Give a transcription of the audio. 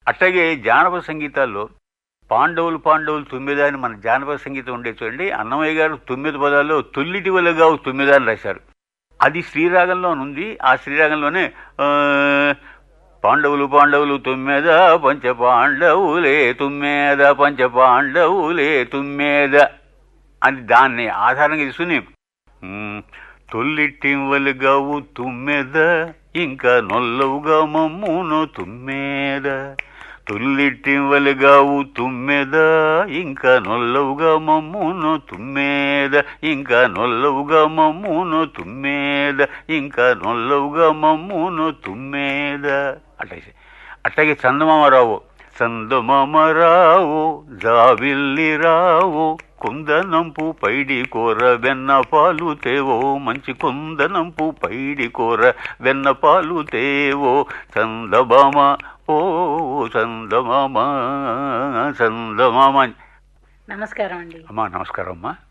అట్లాగే జానపద సంగీతాల్లో పాండవులు పాండవులు తొమ్మిది అని మన జానపద సంగీతం ఉండే చూడండి అన్నమయ్య గారు తొమ్మిది పదాల్లో తొల్లిటి వలగా తొమ్మిది అని రాశారు అది శ్రీరాగంలో ఉంది ఆ శ్రీరాగంలోనే ఆ, పాండవులు పాండవులు తుమ్మెద పంచ పాండవులే తుమ్మెద పంచ పాండవులే తుమ్మెద అని దాన్ని ఆధారంగా తీసుకుని మ్, తొల్లిటివలుగావు తుమ్మెద ఇంకా నొల్లవుగా మమ్మును తుమ్మెద తొల్లిటివలుగావు తుమ్మెద ఇంకా నొల్లవుగా మమ్మును తుమ్మెద ఇంకా నొల్లవుగా మమ్మును తుమ్మెద ఇంకా నొల్లవుగా మమ్మును తుమ్మెద అట్లాగే అట్లాగే చందమామరావు చందమామరావు జావిల్లి రావు కుందనంపు పైడి కూర వెన్న పాలు తేవో మంచి కుందనంపు పైడి కూర వెన్న పాలు తేవో చందమామ ఓ చందమామ చందమామ నమస్కారం అండి అమ్మా నమస్కారం అమ్మా